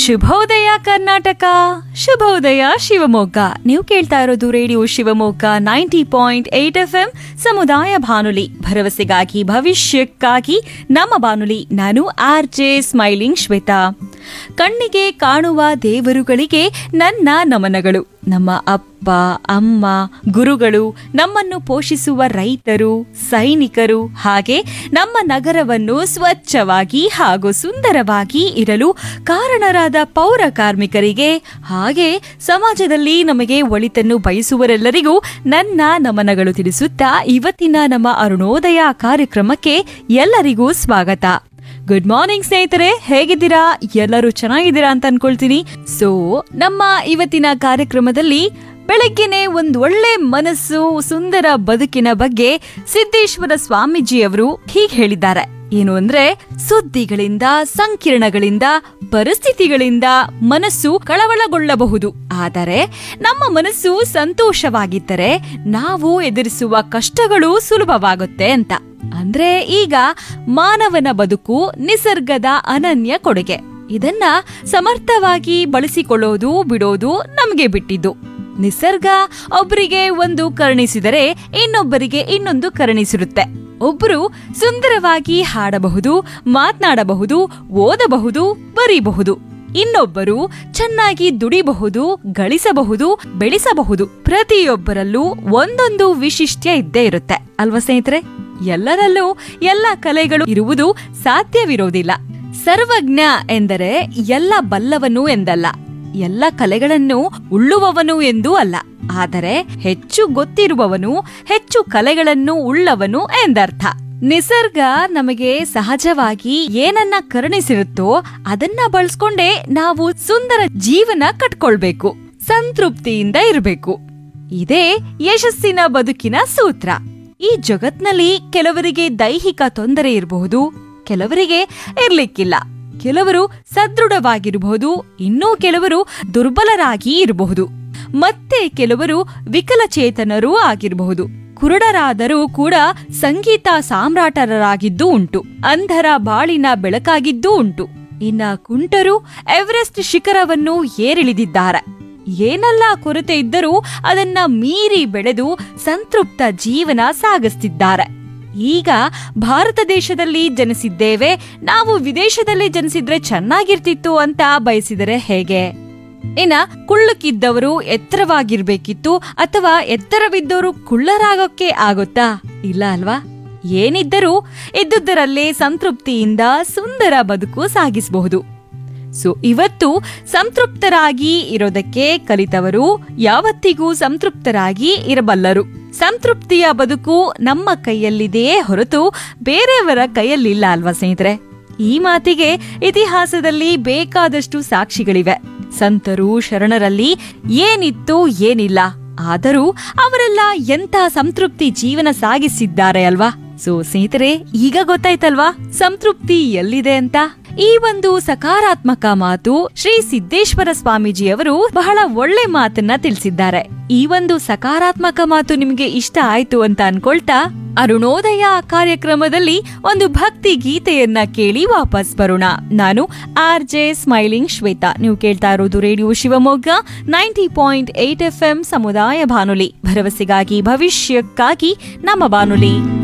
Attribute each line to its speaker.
Speaker 1: ಶುಭೋದಯ ಕರ್ನಾಟಕ ಶುಭೋದಯ ಶಿವಮೊಗ್ಗ ನೀವು ಕೇಳ್ತಾ ಇರೋದು radio Shivamogga ninety point eight F M ಸಮುದಾಯ ಬಾನುಲಿ ಭರವಸೆಗಾಗಿ ಭವಿಷ್ಯಕ್ಕಾಗಿ ನಮ್ಮ ಬಾನುಲಿ ನಾನು ಆರ್ ಜೆ ಸ್ಮೈಲಿಂಗ್ ಶ್ವೇತಾ ಕಣ್ಣಿಗೆ ಕಾಣುವ ದೇವರುಗಳಿಗೆ ನನ್ನ ನಮನಗಳು ನಮ್ಮ ಅಪ್ಪ ಅಮ್ಮ ಗುರುಗಳು ನಮ್ಮನ್ನು ಪೋಷಿಸುವ ರೈತರು ಸೈನಿಕರು ಹಾಗೆ ನಮ್ಮ ನಗರವನ್ನು ಸ್ವಚ್ಛವಾಗಿ ಹಾಗೂ ಸುಂದರವಾಗಿ ಇರಲು ಕಾರಣರಾದ ಪೌರ ಕಾರ್ಮಿಕರಿಗೆ ಹಾಗೆ ಸಮಾಜದಲ್ಲಿ ನಮಗೆ ಒಳಿತನ್ನು ಬಯಸುವರೆಲ್ಲರಿಗೂ ನನ್ನ ನಮನಗಳು ತಿಳಿಸುತ್ತಾ ಇವತ್ತಿನ ನಮ್ಮ ಅರುಣೋದಯ ಕಾರ್ಯಕ್ರಮಕ್ಕೆ ಎಲ್ಲರಿಗೂ ಸ್ವಾಗತ ಗುಡ್ ಮಾರ್ನಿಂಗ್ ಸ್ನೇಹಿತರೆ ಹೇಗಿದ್ದೀರಾ ಎಲ್ಲರೂ ಚೆನ್ನಾಗಿದ್ದೀರಾ ಅಂತ ಅನ್ಕೊಳ್ತೀನಿ ಸೊ ನಮ್ಮ ಇವತ್ತಿನ ಕಾರ್ಯಕ್ರಮದಲ್ಲಿ ಬೆಳಗ್ಗೆನೆ ಒಂದ್ ಒಳ್ಳೆ ಮನಸ್ಸು ಸುಂದರ ಬದುಕಿನ ಬಗ್ಗೆ ಸಿದ್ದೇಶ್ವರ ಸ್ವಾಮೀಜಿಯವರು ಹೀಗೆ ಹೇಳಿದ್ದಾರೆ ಏನು ಅಂದ್ರೆ ಸುದ್ದಿಗಳಿಂದ ಸಂಕಿರಣಗಳಿಂದ ಪರಿಸ್ಥಿತಿಗಳಿಂದ ಮನಸ್ಸು ಕಳವಳಗೊಳ್ಳಬಹುದು ಆದರೆ ನಮ್ಮ ಮನಸ್ಸು ಸಂತೋಷವಾಗಿದ್ದರೆ ನಾವು ಎದುರಿಸುವ ಕಷ್ಟಗಳು ಸುಲಭವಾಗುತ್ತೆ ಅಂತ ಅಂದ್ರೆ ಈಗ ಮಾನವನ ಬದುಕು ನಿಸರ್ಗದ ಅನನ್ಯ ಕೊಡುಗೆ ಇದನ್ನ ಸಮರ್ಥವಾಗಿ ಬಳಸಿಕೊಳ್ಳೋದು ಬಿಡೋದು ನಮ್ಗೆ ಬಿಟ್ಟಿದ್ದು ನಿಸರ್ಗ ಒಬ್ಬರಿಗೆ ಒಂದು ಕರುಣಿಸಿದರೆ ಇನ್ನೊಬ್ಬರಿಗೆ ಇನ್ನೊಂದು ಕರುಣಿಸಿರುತ್ತೆ ಒಬ್ಬರು ಸುಂದರವಾಗಿ ಹಾಡಬಹುದು ಮಾತನಾಡಬಹುದು ಓದಬಹುದು ಬರೀಬಹುದು ಇನ್ನೊಬ್ಬರು ಚೆನ್ನಾಗಿ ದುಡಿಬಹುದು ಗಳಿಸಬಹುದು ಬೆಳೆಸಬಹುದು ಪ್ರತಿಯೊಬ್ಬರಲ್ಲೂ ಒಂದೊಂದು ವಿಶಿಷ್ಟ್ಯ ಇದ್ದೇ ಇರುತ್ತೆ ಅಲ್ವಾ ಸ್ನೇಹಿತರೆ ಎಲ್ಲರಲ್ಲೂ ಎಲ್ಲ ಕಲೆಗಳು ಇರುವುದು ಸಾಧ್ಯವಿರೋದಿಲ್ಲ ಸರ್ವಜ್ಞ ಎಂದರೆ ಎಲ್ಲ ಬಲ್ಲವನು ಎಂದಲ್ಲ ಎಲ್ಲ ಕಲೆಗಳನ್ನು ಉಳ್ಳುವವನು ಎಂದೂ ಅಲ್ಲ ಆದರೆ ಹೆಚ್ಚು ಗೊತ್ತಿರುವವನು ಹೆಚ್ಚು ಕಲೆಗಳನ್ನು ಉಳ್ಳವನು ಎಂದರ್ಥ ನಿಸರ್ಗ ನಮಗೆ ಸಹಜವಾಗಿ ಏನನ್ನ ಕರುಣಿಸಿರುತ್ತೋ ಅದನ್ನ ಬಳಸ್ಕೊಂಡೇ ನಾವು ಸುಂದರ ಜೀವನ ಕಟ್ಕೊಳ್ಬೇಕು ಸಂತೃಪ್ತಿಯಿಂದ ಇರಬೇಕು ಇದೇ ಯಶಸ್ಸಿನ ಬದುಕಿನ ಸೂತ್ರ ಈ ಜಗತ್ನಲ್ಲಿ ಕೆಲವರಿಗೆ ದೈಹಿಕ ತೊಂದರೆ ಇರಬಹುದು ಕೆಲವರಿಗೆ ಇರ್ಲಿಕ್ಕಿಲ್ಲ ಕೆಲವರು ಸದೃಢವಾಗಿರಬಹುದು ಇನ್ನೂ ಕೆಲವರು ದುರ್ಬಲರಾಗಿ ಇರಬಹುದು ಮತ್ತೆ ಕೆಲವರು ವಿಕಲಚೇತನರೂ ಆಗಿರಬಹುದು ಕುರುಡರಾದರೂ ಕೂಡ ಸಂಗೀತ ಸಾಮ್ರಾಟರಾಗಿದ್ದೂ ಉಂಟು ಅಂಧರ ಬಾಳಿನ ಬೆಳಕಾಗಿದ್ದೂ ಉಂಟು ಇನ್ನ ಕುಂಟರು ಎವರೆಸ್ಟ್ ಶಿಖರವನ್ನು ಏರಿಳಿದಿದ್ದಾರೆ ಏನೆಲ್ಲ ಕೊರತೆ ಇದ್ದರೂ ಅದನ್ನ ಮೀರಿ ಬೆಳೆದು ಸಂತೃಪ್ತ ಜೀವನ ಸಾಗಿಸ್ತಿದ್ದಾರೆ ಈಗ ಭಾರತ ದೇಶದಲ್ಲಿ ಜನಿಸಿದ್ದೇವೆ ನಾವು ವಿದೇಶದಲ್ಲಿ ಜನಿಸಿದ್ರೆ ಚೆನ್ನಾಗಿರ್ತಿತ್ತು ಅಂತ ಬಯಸಿದರೆ ಹೇಗೆ ಇನ್ನ ಕುಳ್ಳಕ್ಕಿದ್ದವರು ಎತ್ತರವಾಗಿರ್ಬೇಕಿತ್ತು ಅಥವಾ ಎತ್ತರವಿದ್ದವರು ಕುಳ್ಳರಾಗೋಕ್ಕೆ ಆಗುತ್ತಾ ಇಲ್ಲ ಅಲ್ವಾ ಏನಿದ್ದರೂ ಇದ್ದುದರಲ್ಲೇ ಸಂತೃಪ್ತಿಯಿಂದ ಸುಂದರ ಬದುಕು ಸಾಗಿಸಬಹುದು ಸೊ ಇವತ್ತು ಸಂತೃಪ್ತರಾಗಿ ಇರೋದಕ್ಕೆ ಕಲಿತವರು ಯಾವತ್ತಿಗೂ ಸಂತೃಪ್ತರಾಗಿ ಇರಬಲ್ಲರು ಸಂತೃಪ್ತಿಯ ಬದುಕು ನಮ್ಮ ಕೈಯಲ್ಲಿದೆಯೇ ಹೊರತು ಬೇರೆಯವರ ಕೈಯಲ್ಲಿಲ್ಲ ಅಲ್ವಾ ಸ್ನೇಹಿತರೆ ಈ ಮಾತಿಗೆ ಇತಿಹಾಸದಲ್ಲಿ ಬೇಕಾದಷ್ಟು ಸಾಕ್ಷಿಗಳಿವೆ ಸಂತರು ಶರಣರಲ್ಲಿ ಏನಿತ್ತು ಏನಿಲ್ಲ ಆದರೂ ಅವರೆಲ್ಲ ಎಂಥ ಸಂತೃಪ್ತಿ ಜೀವನ ಸಾಗಿಸಿದ್ದಾರೆ ಅಲ್ವಾ ಸೊ ಸ್ನೇಹಿತರೆ ಈಗ ಗೊತ್ತಾಯ್ತಲ್ವಾ ಸಂತೃಪ್ತಿ ಎಲ್ಲಿದೆ ಅಂತ ಈ ಒಂದು ಸಕಾರಾತ್ಮಕ ಮಾತು ಶ್ರೀ ಸಿದ್ದೇಶ್ವರ ಸ್ವಾಮೀಜಿಯವರು ಬಹಳ ಒಳ್ಳೆ ಮಾತನ್ನ ತಿಳಿಸಿದ್ದಾರೆ ಈ ಒಂದು ಸಕಾರಾತ್ಮಕ ಮಾತು ನಿಮ್ಗೆ ಇಷ್ಟ ಆಯ್ತು ಅಂತ ಅನ್ಕೊಳ್ತಾ ಅರುಣೋದಯ ಕಾರ್ಯಕ್ರಮದಲ್ಲಿ ಒಂದು ಭಕ್ತಿ ಗೀತೆಯನ್ನ ಕೇಳಿ ವಾಪಸ್ ಬರೋಣ ನಾನು ಆರ್ ಜೆ ಸ್ಮೈಲಿಂಗ್ ಶ್ವೇತಾ ನೀವು ಕೇಳ್ತಾ ಇರೋದು radio Shivamogga ninety point eight F M ಸಮುದಾಯ ಬಾನುಲಿ ಭರವಸೆಗಾಗಿ ಭವಿಷ್ಯಕ್ಕಾಗಿ ನಮ್ಮ ಬಾನುಲಿ